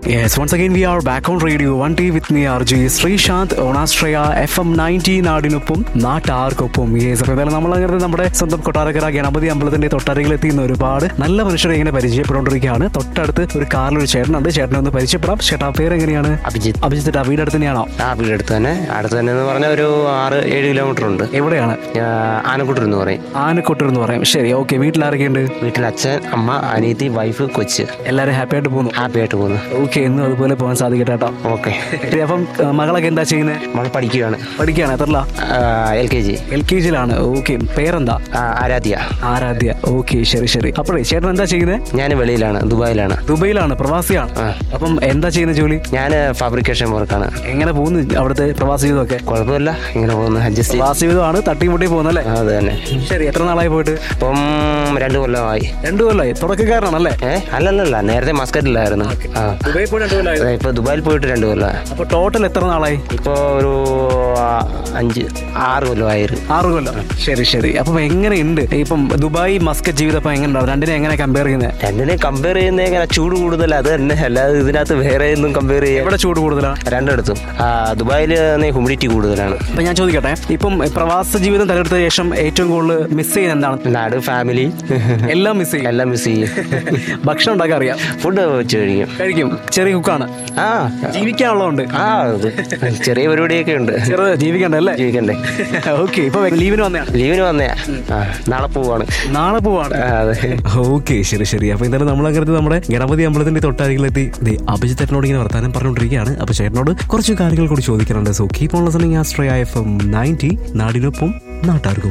Yes, once again we are back on radio 1T with me RJ Sreesanth ഓണാസ്ട്രയ F M ninety നാടിനൊപ്പം നാട്ടാർക്കൊപ്പം yes അപ്പോൾ എന്തായാലും നമ്മൾ അങ്ങനെ നമ്മുടെ സ്വന്തം കൊട്ടാരക്കര ഗണപതി അമ്പലത്തിന്റെ തൊട്ടരികിൽ എത്തിയുന്ന ഒരുപാട് നല്ല മനുഷ്യരെ ഇങ്ങനെ പരിചയപ്പെട്ടുകൊണ്ടിരിക്കുകയാണ് തൊട്ടടുത്ത് ഒരു കാറിൽ ഒരു ചേട്ടനുണ്ട് ചേട്ടനെ ഒന്ന് പരിചയപ്പെടാം ചേട്ടാ പേര് എങ്ങനെയാണ് അഭിജിത്ത് അഭിജിത്ത് വീട് അടുത്ത് തന്നെയാണോ ആ വീട് അടുത്ത് തന്നെ അടുത്ത് തന്നെ എന്ന് പറഞ്ഞാൽ ഒരു ആറ് ഏഴ് കിലോമീറ്റർ ഉണ്ട് എവിടെയാണ് ആനക്കുട്ടൂർ എന്ന് പറയും ആനക്കൊട്ടൂർ എന്ന് പറയാം ശരി ഓക്കെ വീട്ടിൽ ആരൊക്കെയുണ്ട് വീട്ടിൽ അച്ഛൻ അമ്മ അനിയത്തി വൈഫ് കൊച്ച് എല്ലാവരും ഹാപ്പി ആയിട്ട് പോകുന്നു ഹാപ്പി ആയിട്ട് പോകുന്നു ഓക്കെ എന്നും അതുപോലെ പോകാൻ സാധിക്കട്ടെ കേട്ടോ ഓക്കെ ശരി, അപ്പം ആ, മകളൊക്കെ എന്താ ചെയ്യുന്നത് നമ്മൾ പഠിക്കുകയാണ് പഠിക്കുകയാണ് എത്രല്ല L K G L K ജിയിലാണ് ഓക്കെ പേരെന്താ ആരാധ്യ ആരാധ്യ ഓക്കെ ശരി ശരി അപ്പോഴേ ചേട്ടൻ എന്താ ചെയ്യുന്നത് ഞാൻ വെളിയിലാണ് ദുബായിലാണ് ദുബൈയിലാണ് പ്രവാസിയാണ് ആ. അപ്പം എന്താ ചെയ്യുന്ന ജോലി ഞാൻ ഫാബ്രിക്കേഷൻ വർക്കാണ് എങ്ങനെ പോകുന്നു അവിടുത്തെ പ്രവാസി ജീവിതമൊക്കെ കുഴപ്പമില്ല ഇങ്ങനെ പോകുന്നു അഡ്ജസ്റ്റ് ചെയ്ത് പ്രവാസി ജീവിതമാണ് തട്ടിമുട്ടി പോകുന്നല്ലേ അത് തന്നെ ശരി എത്ര നാളായി പോയിട്ട് ഇപ്പം രണ്ട് കൊല്ലമായി രണ്ടു കൊല്ലമായി തുടക്കക്കാരനാണല്ലേ ഏ അല്ലല്ലല്ല നേരത്തെ മസ്കറ്റിലായിരുന്നു ആ ദുബൈ പോയി രണ്ടു കൊല്ലമായി അതെ, ഇപ്പൊ ദുബായിൽ പോയിട്ട് രണ്ട് കൊല്ലമായി അപ്പൊ ടോട്ടൽ എത്ര നാളായി ഇപ്പോൾ ഒരു ആ, അഞ്ച് ആറ് കൊല്ലമായി ആറ് കൊല്ലം ശരി ശരി അപ്പം എങ്ങനെയുണ്ട് ഇപ്പം ദുബായ് മസ്കറ്റ് ജീവിതം ഇപ്പം എങ്ങനെയുണ്ടാവും രണ്ടിനെ എങ്ങനെ കമ്പയർ ചെയ്യുന്നത് രണ്ടിനെ കമ്പയർ ചെയ്യുന്ന എങ്ങനെ ചൂട് കൂടുതൽ അത് തന്നെ അല്ലാതെ ഇതിനകത്ത് വേറെ ഒന്നും കമ്പയർ ചെയ്യാം എവിടെ ചൂട് കൂടുതലാണ് രണ്ടിടത്തും ദുബായിൽ ഹ്യൂമിഡിറ്റി കൂടുതലാണ് അപ്പൊ ഞാൻ ചോദിക്കട്ടെ ഇപ്പം പ്രവാസ ജീവിതം തെരഞ്ഞെടുത്ത ശേഷം ഏറ്റവും കൂടുതൽ മിസ് ചെയ്യുന്നത് എന്താണ് നാട് ഫാമിലി എല്ലാം മിസ് ചെയ്യും എല്ലാം മിസ് ചെയ്യും ഭക്ഷണം ഉണ്ടാക്കാൻ അറിയാം ഫുഡ് വെച്ച് കഴിക്കും കഴിക്കും ചെറിയ കുക്കാണ് ആ ജീവിക്കാനുള്ളതുണ്ട് ആ ഇത് ചെറിയ പരിപാടിയൊക്കെ ഉണ്ട് ചെറു ജീവിക്കണ്ടല്ലേ ജീവിക്കണ്ടേ ഓക്കെ ഇപ്പൊ ലീവിന് വന്നതാണ് ലീവിന് വന്നയാ ആ നാളെ പോവാണ് നാളെ പോവാണ് ആ, അതെ ഓക്കെ ശരി ശരി അപ്പൊ എന്തായാലും നമ്മൾ അങ്ങനെ നമ്മുടെ ഗണപതി അമ്പലത്തിന്റെ തൊട്ടരികിലെത്തി ദേ അഭിജിത്ത് ചേട്ടനോട് ഇങ്ങനെ വർത്താനം പറഞ്ഞുകൊണ്ടിരിക്കുകയാണ് അപ്പൊ ചേട്ടനോട് കുറച്ച് കാര്യങ്ങൾ കൂടി ചോദിക്കാനുണ്ട് സോ കീപ് ഓൺ ലിസണിങ് ആസ്ട്രയ എഫ് എം നയൻറ്റി നാടിനൊപ്പം നാട്ടാർക്കും